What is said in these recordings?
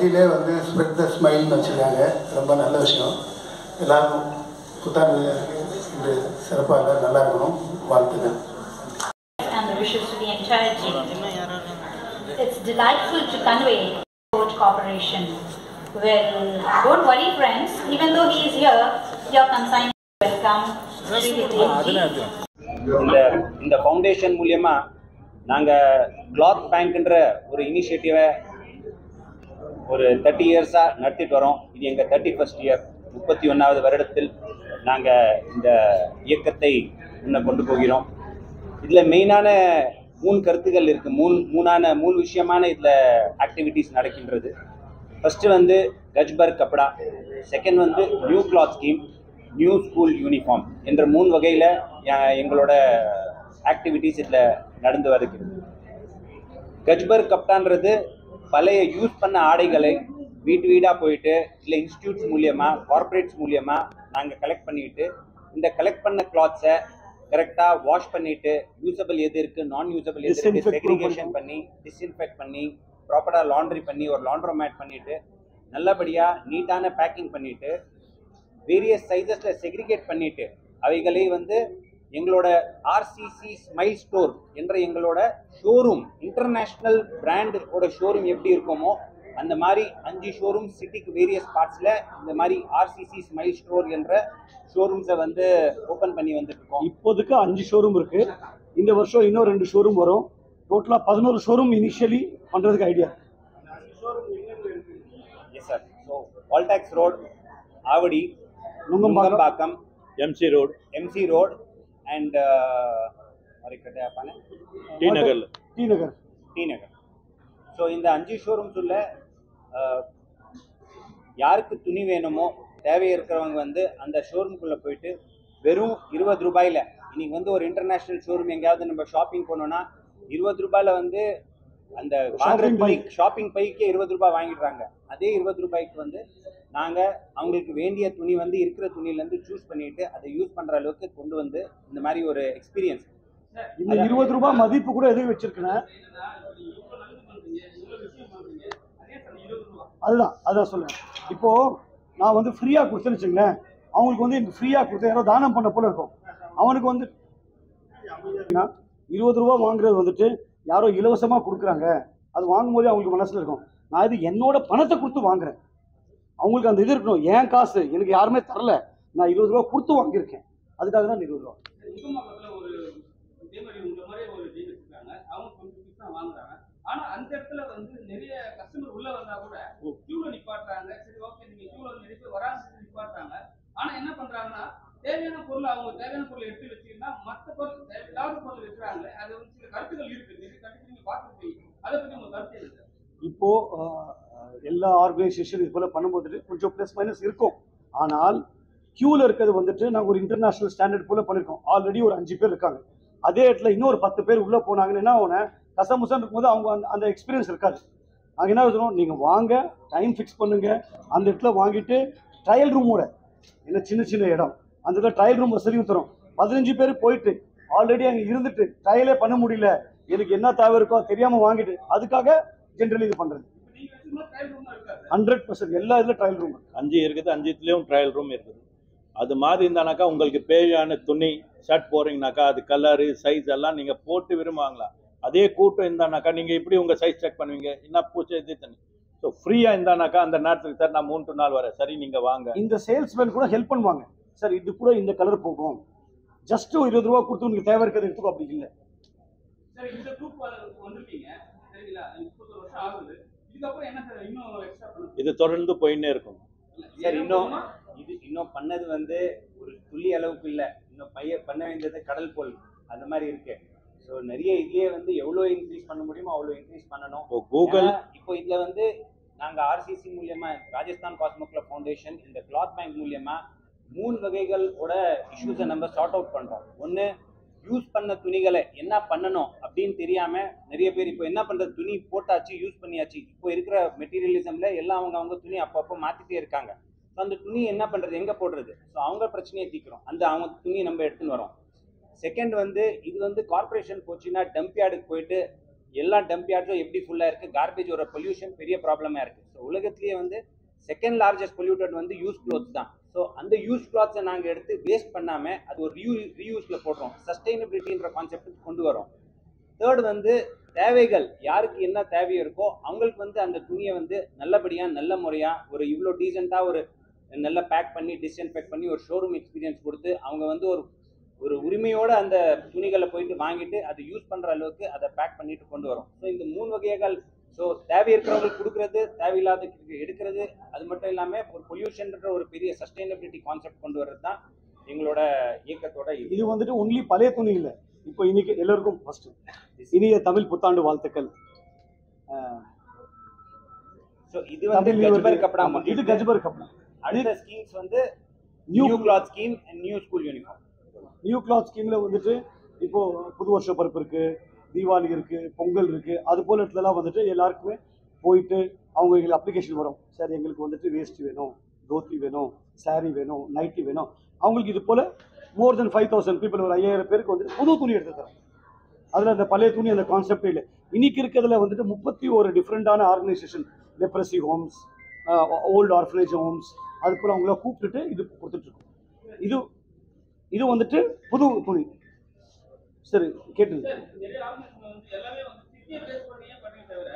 ஹிந்திலே வந்து spread the ஸ்மைல்னு வச்சுருக்காங்க ரொம்ப நல்ல விஷயம் எல்லாரும் புத்தாண்டு இந்த சிறப்பாக எல்லாம் நல்லா இருக்கணும் வாழ்த்துக்கள் and the wishes to the entire team. It's delightful to convey Coach Corporation. Well, don't worry, friends. Even though he is here, your consignment will come. இந்த இந்த ஃபவுண்டேஷன் மூலியமா நாங்கள் கிளாத் பேங்க்ன்ற ஒரு இனிஷியேட்டிவை ஒரு தேர்ட்டி இயர்ஸாக நடத்திட்டு வரோம் இது எங்கள் தேர்ட்டி ஃபஸ்ட் இயர் முப்பத்தி ஒன்றாவது வருடத்தில் நாங்கள் இந்த இயக்கத்தை முன்ன கொண்டு போகிறோம் இதில் மெயினான மூணு கருத்துக்கள் இருக்குது மூணு மூணான மூணு விஷயமான இதில் ஆக்டிவிட்டீஸ் நடக்கின்றது ஃபஸ்ட்டு வந்து கஜ்பர் கப்படா செகண்ட் வந்து new cloth scheme new school uniform என்ற மூணு வகையில் எங்களோட ஆக்டிவிட்டீஸ் இதில் நடந்து வருகிறது கஜ்பர் கப்டான்றது பழைய யூஸ் பண்ண ஆடைகளை வீட்டு வீடாக போயிட்டு இல்லை இன்ஸ்டியூட்ஸ் மூலியமாக கார்ப்பரேட்ஸ் மூலியமாக நாங்கள் கலெக்ட் பண்ணிட்டு இந்த கலெக்ட் பண்ண கிளாத்ஸை கரெக்டாக வாஷ் பண்ணிட்டு யூசபிள் எது இருக்குது நான் யூசபிள் எது இருக்குது Disinfect செக்ரிகேஷன் பண்ணி டிஸ்இன்ஃபெக்ட் பண்ணி ப்ராப்பராக லாண்ட்ரி பண்ணி ஒரு லாண்ட்ரோமேட் பண்ணிட்டு நல்லபடியாக நீட்டான பேக்கிங் பண்ணிட்டு வேரியஸ் சைஸஸில் செக்ரிகேட் பண்ணிட்டு அவைகளை வந்து எங்களோட ஆர்சிசி ஸ்மைல் ஸ்டோர் என்ற எங்களோட ஷோரூம் இன்டர்நேஷ்னல் பிராண்டோட ஷோரூம் எப்படி இருக்குமோ அந்த மாதிரி அஞ்சு ஷோரூம் சிட்டிக்கு வேரியஸ் பார்ட்ஸில் இந்த மாதிரி ஆர்சிசி ஸ்மைல் ஸ்டோர் என்ற ஷோரூம்ஸை வந்து ஓப்பன் பண்ணி வந்துட்டு இருக்கோம் இப்போதைக்கு அஞ்சு ஷோரூம் இருக்கு இந்த வருஷம் இன்னும் ரெண்டு ஷோரூம் வரும் டோட்டலாக பதினோரு ஷோரூம் இனிஷியலி பண்ணுறதுக்கு idea yes sir so Walltax road Avadi Nungambakkam. Nungambakkam MC road MC road and மறிக்கட்டை அப்பானே டி நகர்ல T Nagar T Nagar so இந்த அஞ்சு ஷோரூம்ஸ் உள்ள அஹ், யாருக்கு துணி வேணுமோ தேவை இருக்கிறவங்க வந்து அந்த ஷோரூம்குள்ளே போயிட்டு வெறும் இருபது ரூபாயில் இன்னைக்கு வந்து ஒரு இன்டர்நேஷ்னல் ஷோரூம் எங்கேயாவது நம்ம ஷாப்பிங் போனோம்னா இருபது ரூபாயில வந்து அந்த வாங்குற Shopping துணி bike. ஷாப்பிங் பைக்கே இருபது ரூபாய் வாங்கிடுறாங்க அதே இருபது ரூபாய்க்கு வந்து நாங்கள் அவங்களுக்கு வேண்டிய துணி வந்து இருக்கிற துணியிலேருந்து சூஸ் பண்ணிட்டு அதை யூஸ் பண்ணுற அளவுக்கு கொண்டு வந்து இந்த மாதிரி ஒரு எக்ஸ்பீரியன்ஸ் இந்த இருபது ரூபாய் மதிப்பு கூட எதுக்கு வச்சிருக்கேன் அதுதான் அதான் சொல்லுங்க இப்போ நான் வந்து ஃப்ரீயா கொடுத்தேன்னு வச்சுங்களேன் அவங்களுக்கு வந்து எனக்கு ஃப்ரீயா கொடுத்தேன் யாரோ தானம் பண்ண போல இருக்கும் அவனுக்கு வந்து இருபது ரூபா வாங்குறது வந்துட்டு யாரோ இலவசமா கொடுக்குறாங்க அது வாங்கும்போதே அவங்களுக்கு மனசுல இருக்கும் நான் இது என்னோட பணத்தை கொடுத்து வாங்குறேன் அவங்களுக்கு அந்த இது இருக்கணும் ஏன் காசு எனக்கு யாருமே தரல நான் இருபது ரூபா கொடுத்து வாங்கியிருக்கேன் அதுக்காக தான் இந்த இருபது ரூபா முகமாக்கத்துல ஒரு இதே மாதிரி உங்களை மாதிரி ஒரு டீம் வச்சிருக்காங்க அவங்க கொஞ்சம் பீஸ் தான் வாங்குறாங்க ஆனா அந்த இடத்துல வந்து நிறைய கஸ்டமர் உள்ள வந்தா கூட கியூல நிப்பாட்டுறாங்க சரி ஓகே நீங்க கியூல நிறைய பேர் வராங்க சொல்லி நிப்பாட்டுறாங்க ஆனா என்ன பண்றாங்கன்னா தேவையான பொருள் அவங்க தேவையான பொருள் எடுத்து வச்சீங்கன்னா மத்த பொருள் தேவையில்லாத பொருள் வைக்கிறாங்க அது வந்து சில கருத்துக்கள் இருக்கு நிறைய கருத்து நீங்க பார்த்துருப்பீங்க அதை பத்தி உங்க கருத்து என்ன சார் இப்போ ஆஹ், எல்லா ஆர்கனைசேஷன் இது போல பண்ணும்போது கொஞ்சம் ப்ளஸ் மைனஸ் இருக்கும் ஆனால் கியூல இருக்கிறது வந்துட்டு நாங்கள் ஒரு இன்டர்நேஷனல் ஸ்டாண்டர்ட் போல பண்ணிருக்கோம் ஆல்ரெடி ஒரு அஞ்சு பேர் இருக்காங்க அதே இடத்துல இன்னொரு பத்து பேர் உள்ள போனாங்கன்னு என்ன ஆகுன கசமுசன் இருக்கும்போது அவங்க அந்த அந்த எக்ஸ்பீரியன்ஸ் இருக்காது நாங்கள் என்ன சொல்லுவோம் நீங்கள் வாங்க டைம் ஃபிக்ஸ் பண்ணுங்க அந்த இடத்துல வாங்கிட்டு ட்ரையல் ரூமோட என்ன சின்ன சின்ன இடம் அந்த இடத்துல ட்ரையல் ரூம் வசதியும் தரும் பதினஞ்சு பேர் போயிட்டு ஆல்ரெடி அங்கே இருந்துட்டு ட்ரையலே பண்ண முடியல எனக்கு என்ன தேவை இருக்கோ தெரியாம வாங்கிட்டு அதுக்காக ஜென்ரலி இது பண்றது நீங்க வச்சிருந்தா ட்ரையல் ரூம் இருக்காது ஹண்ட்ரட் பர்சன்ட் எல்லா இதுல ட்ரையல் ரூம் அஞ்சு இருக்குது அஞ்சுத்துலேயும் ட்ரையல் ரூம் இருக்குது அது மாதிரி இருந்தானாக்கா உங்களுக்கு தேவையான துணி ஷர்ட் போடுறீங்கனாக்கா அது கலரு சைஸ் எல்லாம் நீங்கள் போட்டு விரும்புவாங்களா அதே கூட்டம் இருந்தானாக்கா நீங்கள் இப்படி உங்கள் சைஸ் செக் பண்ணுவீங்க என்ன பூச்சி இது தண்ணி ஸோ ஃப்ரீயாக இருந்தானாக்கா அந்த நேரத்துக்கு சார் நான் மூணு to நாள் வரேன் சரி நீங்கள் வாங்க இந்த சேல்ஸ்மேன் கூட ஹெல்ப் பண்ணுவாங்க சார் இது கூட இந்த கலர் போகும் ஜஸ்ட் இருபது ரூபா கொடுத்து உங்களுக்கு தேவை இருக்கிறது எடுத்துக்கோ அப்படி இல்லை சரி இந்த குரூப் வந்திருக்கீங்க சரிங்களா முப்பது வருஷம் ஆகுது இதுக்கப்புறம் என்ன சார் இன்னும் எக்ஸ்ட்ரா பண்ண இது தொடர்ந்து போயின்னே இருக்கும் சார் இன்னும் இது இன்னும் பண்ணது வந்து ஒரு துளி அளவுக்கு இல்லை இன்னும் பைய பண்ண வேண்டியது கடல் போல் அந்த மாதிரி இருக்கு ஸோ நிறைய இதுலயே வந்து எவ்வளோ இன்க்ரீஸ் பண்ண முடியுமோ அவ்வளோ இன்க்ரீஸ் பண்ணணும் இப்போ கூகுள் ஏன்னா, இப்போ இதுல வந்து நாங்க ஆர்சிசி மூலியமா ராஜஸ்தான் காஸ்மோ கிளப் ஃபவுண்டேஷன் இந்த கிளாத் பேங்க் மூலியமா மூணு வகைகளோட இஷ்யூஸை நம்ம சார்ட் அவுட் பண்றோம் ஒன்று யூஸ் பண்ண துணிகளை என்ன பண்ணணும் அப்படின்னு தெரியாம நிறைய பேர் இப்போ என்ன பண்றது துணி போட்டாச்சு யூஸ் பண்ணியாச்சு இப்போ இருக்கிற மெட்டீரியலிசம்ல எல்லாம் அவங்க அவங்க துணி அப்பப்போ மாத்திட்டே இருக்காங்க ஸோ அந்த துணி என்ன பண்றது எங்க போடுறது ஸோ அவங்க பிரச்சனையை தீக்கிறோம் அந்த அவங்க துணியை நம்ம எடுத்துன்னு வரோம் செகண்ட் வந்து இது வந்து கார்ப்பரேஷன் போச்சுன்னா டம்ப் யார்டுக்கு போயிட்டு எல்லா டம்ப் யார்ட்ஸும் எப்படி ஃபுல்லாக இருக்குது கார்பேஜ் ஒரு பொல்யூஷன் பெரிய ப்ராப்ளமாக இருக்குது ஸோ உலகத்திலேயே வந்து செகண்ட் லார்ஜஸ்ட் பொல்யூட்டட் வந்து யூஸ் க்ளோத்ஸ் தான் ஸோ அந்த யூஸ் கிளாத்ஸை நாங்கள் எடுத்து வேஸ்ட் பண்ணாமல் அது ஒரு ரீயூ ரீயூஸில் போடுறோம் சஸ்டைனபிலிட்டின்ற கான்செப்ட் கொண்டு வரோம் தேர்ட் வந்து தேவைகள் யாருக்கு என்ன தேவை இருக்கோ அவங்களுக்கு வந்து அந்த துணியை வந்து நல்லபடியாக நல்ல முறையாக ஒரு இவ்வளோ டீசெண்டாக ஒரு நல்லா பேக் பண்ணி டிஸ்இன்ஃபெக்ட் பண்ணி ஒரு ஷோரூம் எக்ஸ்பீரியன்ஸ் கொடுத்து அவங்க வந்து ஒரு ஒரு உரிமையோட அந்த துணிகளை போயிட்டு வாங்கிட்டு அதை யூஸ் பண்ணுற அளவுக்கு அதை பேக் பண்ணிட்டு கொண்டு வரோம் ஸோ இந்த மூணு வகைகள் ஸோ தேவை இருக்கிறவங்களுக்கு கொடுக்கறது தேவையில்லாத எடுக்கிறது அது மட்டும் இல்லாமல் ஒரு பொல்யூஷன்ற ஒரு பெரிய சஸ்டைனபிலிட்டி கான்செப்ட் கொண்டு வர்றது தான் எங்களோட இயக்கத்தோட இது இது வந்துட்டு ஒன்லி பழைய துணி இல்லை இப்போ இன்னைக்கு எல்லாருக்கும் ஃபர்ஸ்ட் இனிய தமிழ் புத்தாண்டு வாழ்த்துக்கள் ஸோ இது வந்து தமிழ் கஜ்பர் வந்து- கப்படா ஆமா, இது கஜ்பர் கப்படா அடுத்த ஸ்கீம்ஸ் வந்து new new cloth scheme and new school uniform new cloth ஸ்கீம்ல வந்துட்டு இப்போ புது வருஷ பருப்பு இருக்கு தீபாவளி இருக்கு பொங்கல் இருக்கு அது போல இடத்துலலாம் வந்துட்டு எல்லாருக்குமே போயிட்டு அவங்க எங்களுக்கு அப்ளிகேஷன் வரும் சார் எங்களுக்கு வந்துட்டு வேஷ்டி வேணும் தோத்தி வேணும் saree வேணும் நைட்டி வேணும் அவங்களுக்கு இது போல more than five thousand people ஒரு ஐயாயிரம் பேருக்கு வந்துட்டு புது துணி எடுத்து தரோம் அதில் அந்த பழைய துணி அந்த கான்செப்டே இல்லை இன்னைக்கு இருக்கிறதுல வந்துட்டு முப்பத்தி ஒரு டிஃப்ரெண்டான organisation leprosy homes old orphanage homes அது போல் அவங்கள கூப்பிட்டுட்டு இது கொடுத்துட்ருக்கோம் இது இது வந்துட்டு புது துணி சரி கேட்டுது சார் நிறைய ஆர்கனைசேஷன் வந்து எல்லாமே வந்து சிட்டியை பேஸ் பண்ணியே பண்ணி தவிர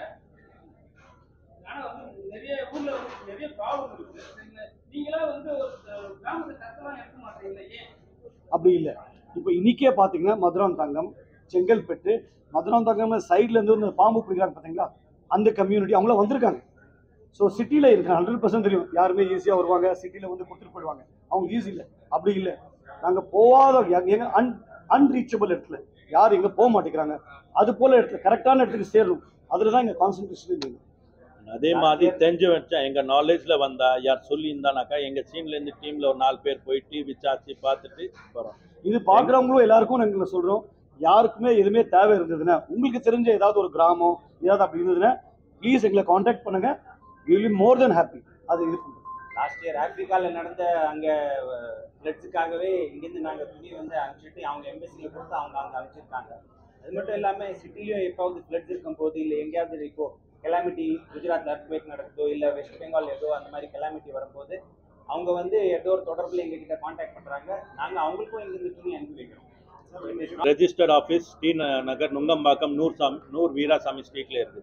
ஆனா வந்து நிறைய ஊர்ல வந்து நிறைய ப்ராப்ளம் இருக்கு சரிங்களா? நீங்களா வந்து ஒரு அஹ், கிராமத்து கஷ்டம்லாம் எடுக்க மாட்டீங்களா ஏன் அப்படி இல்லை இப்போ இன்னைக்கே பார்த்தீங்கன்னா மதுரான் தங்கம் செங்கல்பட்டு மதுரான் தங்கம் சைட்ல இருந்து இந்த பாம்பு பிடிக்கிறாங்க பார்த்தீங்களா அந்த கம்யூனிட்டி அவங்கள வந்திருக்காங்க ஸோ சிட்டியில் இருக்க ஹண்ட்ரட் பர்சன்ட் தெரியும் யாருமே ஈஸியாக வருவாங்க சிட்டியில் வந்து கொடுத்துட்டு போயிடுவாங்க அவங்க ஈஸி இல்லை அப்படி இல்லை நாங்கள் போகாத எங்க- எங்க அன் அன்ரீச்சபிள் இடத்துல யார் எங்கே போக மாட்டேங்கிறாங்க அது போல இடத்துல கரெக்டான இடத்துக்கு சேரணும் அதில் தான் எங்கள் கான்சன்ட்ரேஷன் வேணும் அதே மாதிரி தெரிஞ்சு வச்சா எங்க நாலேஜ்ல வந்தா யார் சொல்லி இருந்தானாக்கா எங்க டீம்ல இருந்து டீம்ல ஒரு நாலு பேர் போயிட்டு விசாரிச்சு பார்த்துட்டு வரோம் இது பார்க்குறவங்களும் எல்லாருக்கும் நாங்கள் சொல்கிறோம் யாருக்குமே எதுவுமே தேவை இருந்ததுன்னா உங்களுக்கு தெரிஞ்ச ஏதாவது ஒரு கிராமம் ஏதாவது அப்படி இருந்ததுன்னா ப்ளீஸ் எங்களை காண்டாக்ட் பண்ணுங்க வில் மோர் தென் ஹாப்பி அது இது பண்ணுறோம் லாஸ்ட் இயர் ஆப்பிரிக்காவில் நடந்த அங்கே ஃப்ளட்ஸுக்காகவே இங்கேருந்து நாங்கள் துணி வந்து அனுப்பிச்சிட்டு அவங்க எம்பசியில் கொடுத்து அவங்க அங்கே அனுப்பிச்சிருக்காங்க அது மட்டும் இல்லாமல் சிட்டிலையும் எப்போவது ஃப்ளட்ஸ் இருக்கும்போது இல்லை எங்கேயாவது இப்போ கெலாமிட்டி குஜராத் அர்த்வேக் நடக்குதோ இல்லை வெஸ்ட் பெங்கால் ஏதோ அந்த மாதிரி கெலாமிட்டி வரும்போது அவங்க வந்து ஏதோ ஒரு தொடர்பில் எங்ககிட்ட காண்டாக்ட் பண்ணுறாங்க நாங்கள் அவங்களுக்கும் இங்கேருந்து துணி அனுப்பி வைக்கிறோம் ரெஜிஸ்டர்ட் ஆஃபீஸ் டி ந- நகர் நுங்கம்பாக்கம் நூர் சாமி நூர் வீராசாமி ஸ்ட்ரீட்ல இருக்குது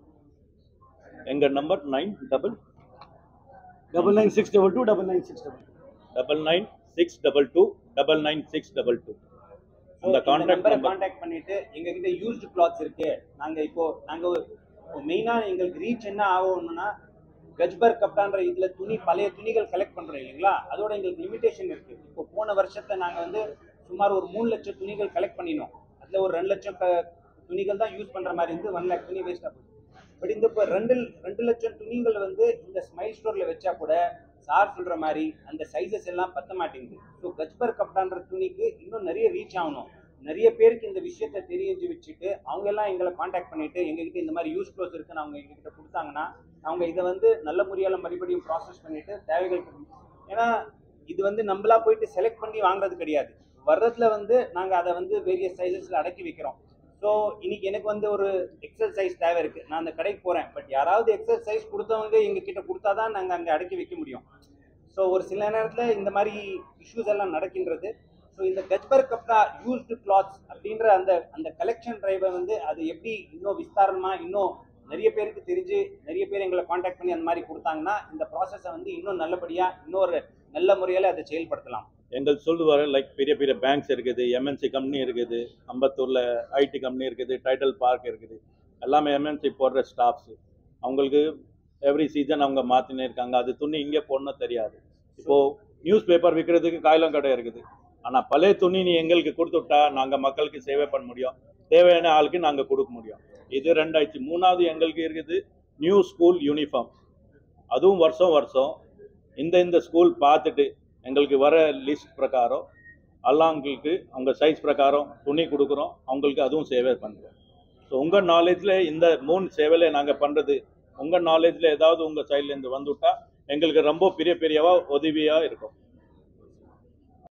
எங்க number nine double double nine six double two double nine six double double nine six double two double nine six double two அந்த இந்த கான்டாக்ட் நம்பரை நம்பர் காண்டாக்ட் பண்ணிட்டு எங்ககிட்ட யூஸ்டு கிளாத்ஸ் இருக்கு நாங்க இப்போ நாங்க இப்போ மெயினா எங்களுக்கு ரீச் என்ன ஆகும்னா கஜ்பர் கப்டான்ற இதுல துணி பழைய துணிகள் கலெக்ட் பண்றோம் இல்லைங்களா அதோட எங்களுக்கு லிமிடேஷன் இருக்கு இப்போ போன வருஷத்தை நாங்க வந்து சுமார் ஒரு மூணு லட்சம் துணிகள் கலெக்ட் பண்ணினோம் அதுல ஒரு ரெண்டு லட்சம் க- துணிகள் தான் யூஸ் பண்ற மாதிரி இருந்து ஒன் லேக் துணி வேஸ்ட் ஆகும் பட் இந்த இப்போ ரெண்டு ரெண்டு லட்சம் துணிகள் வந்து இந்த ஸ்மைல் ஸ்டோர்ல வச்சா கூட சார் சொல்ற மாதிரி அந்த சைஸஸ் எல்லாம் பத்த மாட்டேங்குது ஸோ கஜ்பர் கப்டான்ற துணிக்கு இன்னும் நிறைய ரீச் ஆகணும் நிறைய பேருக்கு இந்த விஷயத்தை தெரிஞ்சு வச்சுட்டு அவங்க எல்லாம் எங்களை காண்டாக்ட் பண்ணிட்டு எங்ககிட்ட இந்த மாதிரி யூஸ் க்ளோஸ் இருக்குன்னு அவங்க எங்ககிட்ட கொடுத்தாங்கன்னா அவங்க இதை வந்து நல்ல முறையால் மறுபடியும் ப்ராசஸ் பண்ணிட்டு தேவைகள் ஏன்னா இது வந்து நம்மளா போயிட்டு செலக்ட் பண்ணி வாங்குறது கிடையாது வர்றதுல வந்து நாங்கள் அதை வந்து வேரியஸ் சைஸஸில் அடக்கி வைக்கிறோம் ஸோ இன்னைக்கு எனக்கு வந்து ஒரு எக்ஸல் சைஸ் தேவை இருக்கு நான் அந்த கடைக்கு போறேன் பட் யாராவது எக்ஸல் சைஸ் கொடுத்தவங்க எங்க கிட்ட கொடுத்தாதான் நாங்கள் அங்கே அடக்கி வைக்க முடியும் ஸோ ஒரு சில நேரத்தில் இந்த மாதிரி இஷ்யூஸ் எல்லாம் நடக்கின்றது ஸோ இந்த கஜ்பர் கப்டா யூஸ்டு கிளாத்ஸ் அப்படின்ற அந்த அந்த கலெக்ஷன் டிரைவை வந்து அது எப்படி இன்னும் விஸ்தாரமா இன்னும் நிறைய பேருக்கு தெரிஞ்சு நிறைய பேர் எங்களை காண்டாக்ட் பண்ணி அந்த மாதிரி கொடுத்தாங்கன்னா இந்த ப்ராசஸை வந்து இன்னும் நல்லபடியாக இன்னொரு நல்ல முறையில் அதை செயல்படுத்தலாம் எங்கள் சொல்லுவார் லைக் பெரிய பெரிய பேங்க்ஸ் இருக்குது எம்என்சி கம்பெனி இருக்குது அம்பத்தூரில் ஐடி கம்பெனி இருக்குது டைட்டல் பார்க் இருக்குது எல்லாமே எம்என்சி போடுற ஸ்டாஃப்ஸு அவங்களுக்கு எவ்ரி சீசன் அவங்க மாற்றினே இருக்காங்க அது துணி இங்கே போடணும் தெரியாது இப்போது நியூஸ் பேப்பர் விற்கிறதுக்கு காயிலம் கடை இருக்குது ஆனால் பழைய துணி நீ எங்களுக்கு கொடுத்துட்டா நாங்கள் மக்களுக்கு சேவை பண்ண முடியும் தேவையான ஆளுக்கு நாங்கள் கொடுக்க முடியும் இது ரெண்டாயிடுச்சு மூணாவது எங்களுக்கு இருக்குது நியூ ஸ்கூல் யூனிஃபார்ம் அதுவும் வருஷம் வருஷம் இந்த இந்த ஸ்கூல் பார்த்துட்டு எங்களுக்கு வர லிஸ்ட் பிரகாரம் அல்லாங்களுக்கு அவங்க சைஸ் பிரகாரம் துணி கொடுக்குறோம் அவங்களுக்கு அதுவும் சேவை பண்ணுறோம் ஸோ உங்கள் நாலேஜில் இந்த மூணு சேவையில் நாங்கள் பண்ணுறது உங்கள் நாலேஜில் ஏதாவது உங்கள் சைட்லேருந்து வந்துவிட்டா எங்களுக்கு ரொம்ப பெரிய பெரியவா உதவியாக இருக்கும்